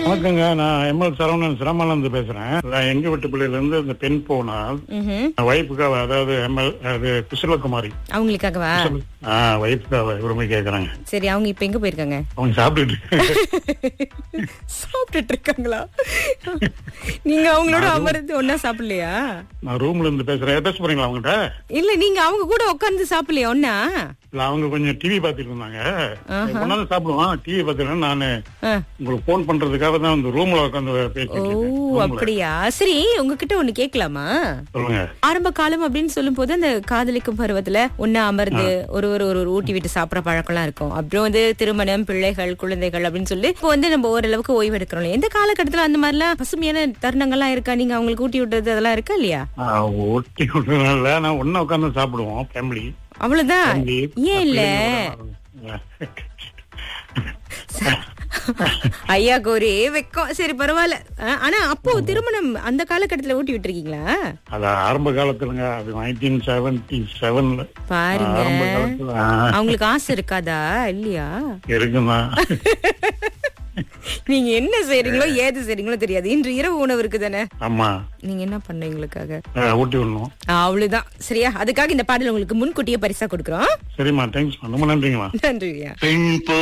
வணக்கங்க நான் எம்எல் சரவணன் சிரமானந்து பேசுறேன் நான் எங்க வீட்டு பிள்ளையில இருந்து இந்த பெண் போனால் ம்ஹும். வைப்புக்காக அதாவது எம்எல் அது குசலகுமாரி அவங்களுக்காகவா வைப்புக்காக விரும்பி கேக்குறாங்க சரி அவங்க இப்ப எங்க போயிருக்காங்க அவங்க சாப்பிட்டுட்டு சாப்பிட்டுட்டு இருக்காங்களா நீங்க அவங்களோட அமர்ந்து ஒன்னா சாப்பிடலையா நான் ரூம்ல இருந்து பேசுறேன் பேச போறீங்களா அவங்ககிட்ட இல்ல நீங்க அவங்க கூட உட்கார்ந்து சாப்பிடலையா ஒன்னா இல்ல அவங்க கொஞ்சம் டிவி பாத்துட்டு இருந்தாங்க கொண்டாந்து சாப்பிடுவான் டிவி பாத்துட்டு நானு ஆ. உங்களுக்கு போன் பண்றதுக்காக தான் இந்த ரூம்ல உட்காந்து ஓ பேசிட்டு இருக்கேன் அப்படியா சரி உங்ககிட்ட ஒண்ணு கேட்கலாமா சொல்லுங்க ஆரம்ப காலம் அப்படின்னு சொல்லும் போது அந்த காதலிக்கும் பருவத்துல ஒன்னா அமர்ந்து ஒரு ஒரு ஒரு ஊட்டி விட்டு சாப்பிடற பழக்கம்லாம் இருக்கும் அப்புறம் வந்து திருமணம் பிள்ளைகள் குழந்தைகள் அப்படின்னு சொல்லி இப்போ வந்து நம்ம ஓரளவுக்கு ஓய்வு எடுக்கிறோம் எந்த காலகட்டத்துல அந்த மாதிரிலாம் பசுமையான தருணங்கள்லாம் இருக்கா நீங்க அவங்களுக்கு ஊட்டி விட்டது அதெல்லாம் இருக்கா இல்லையா ஆ, ஓட்டி விடுறதுனால நான் ஒன்னா உட்காந்து சாப்பிடுவோம் ஃபேமிலி அவ்வளவுதான் ஏன் இல்ல ஐயா கோரி வெக்கம் சரி பரவாயில்ல ஆ, ஆனா அப்போ திருமணம் அந்த காலகட்டத்துல ஊட்டி விட்டுருக்கீங்களா அது ஆரம்ப காலத்துலங்க அது நைன்டீன் செவன்டி செவன்ல பாருங்க ஆரம்ப காலத்துல ஆ, அவங்களுக்கு ஆசை இருக்காதா இல்லையா இருக்குதான் நீங்க என்ன செய்றீங்களோ ஏது செய்றீங்களோ தெரியாது இன்று இரவு உணவு இருக்குதானே ஆமா நீங்க என்ன பண்ணீங்களுக்காக ஆ, ஊட்டி விடணும் அவ்வளவுதான் சரியா அதுக்காக இந்த பாடல் உங்களுக்கு முன்கூட்டியே பரிசா கொடுக்குறோம் சரிம்மா தேங்க்ஸ் ரொம்ப நன்றிங்கம்மா நன்றியா பெண்